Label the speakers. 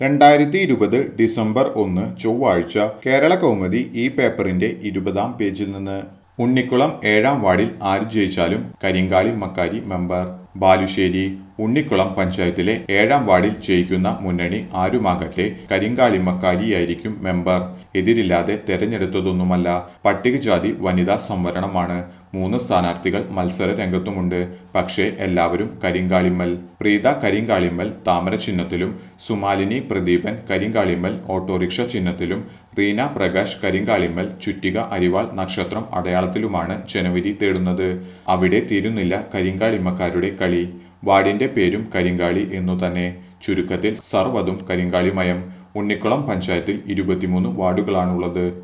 Speaker 1: രണ്ടായിരത്തി ഇരുപത് ഡിസംബർ ഒന്ന് ചൊവ്വാഴ്ച കേരള കൗമുദി ഈ പേപ്പറിന്റെ ഇരുപതാം പേജിൽ നിന്ന് ഉണ്ണിക്കുളം ഏഴാം വാർഡിൽ ആര് ജയിച്ചാലും കരിങ്കാളി മക്കാരി മെമ്പർ ബാലുശ്ശേരി ഉണ്ണിക്കുളം പഞ്ചായത്തിലെ ഏഴാം വാർഡിൽ ജയിക്കുന്ന മുന്നണി ആരുമാകട്ടെ കരിങ്കാളി മക്കാരിയായിരിക്കും മെമ്പർ എതിരില്ലാതെ തെരഞ്ഞെടുത്തതൊന്നുമല്ല പട്ടികജാതി വനിതാ സംവരണമാണ് മൂന്ന് സ്ഥാനാർത്ഥികൾ മത്സര രംഗത്തുമുണ്ട് പക്ഷേ എല്ലാവരും കരിങ്കാളിമ്മൽ പ്രീത കരിങ്കാളിമ്മൽ താമര ചിഹ്നത്തിലും സുമാലിനി പ്രദീപൻ കരിങ്കാളിമ്മൽ ഓട്ടോറിക്ഷ ചിഹ്നത്തിലും റീന പ്രകാശ് കരിങ്കാളിമ്മൽ ചുറ്റിക അരിവാൾ നക്ഷത്രം അടയാളത്തിലുമാണ് ജനവിധി തേടുന്നത് അവിടെ തീരുന്നില്ല കരിങ്കാളിമ്മക്കാരുടെ കളി വാർഡിന്റെ പേരും കരിങ്കാളി എന്നു തന്നെ ചുരുക്കത്തിൽ സർവ്വതും കരിങ്കാളിമയം ഉണ്ണിക്കുളം പഞ്ചായത്തിൽ ഇരുപത്തിമൂന്ന് വാർഡുകളാണുള്ളത്